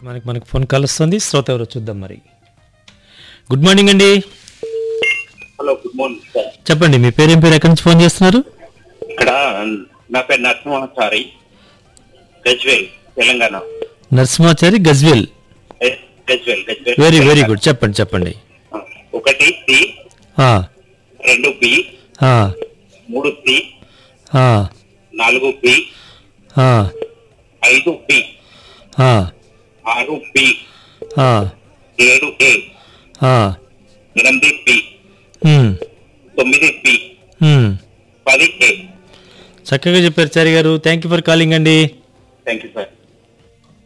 మనకి మనకి phone call వస్తుంది శ్రోత ఎవరో చూద్దాం మరి గుడ్ మార్నింగ్ అండి హలో గుడ్ మార్నింగ్ సార్ చెప్పండి మీ పేరేం పేరు ఎక్కడి నుంచి ఫోన్ చేస్తున్నారు ఇక్కడ నా పేరు నరసింహాచారి గజ్వేల్ తెలంగాణ నరసింహాచారి గజ్వేల్ ఏ, Gajwel Gajwel very very Telangana. Good చెప్పండి చెప్పండి ఆ, ఒకటి సి ఆ, రెండు బి ఆ, మూడు సి ఆ, నాలుగు బి ఆ, ఐదు బి ఆ, ఆరు బి ఆ, ఏడు ఏ ఆ, ఎనిమిది బి ఉమ్, తొమ్మిది బి ఉమ్. పది ఏ చక్కగా చెప్పారు Chari garu thank you for calling అండి థ్యాంక్ యూ సార్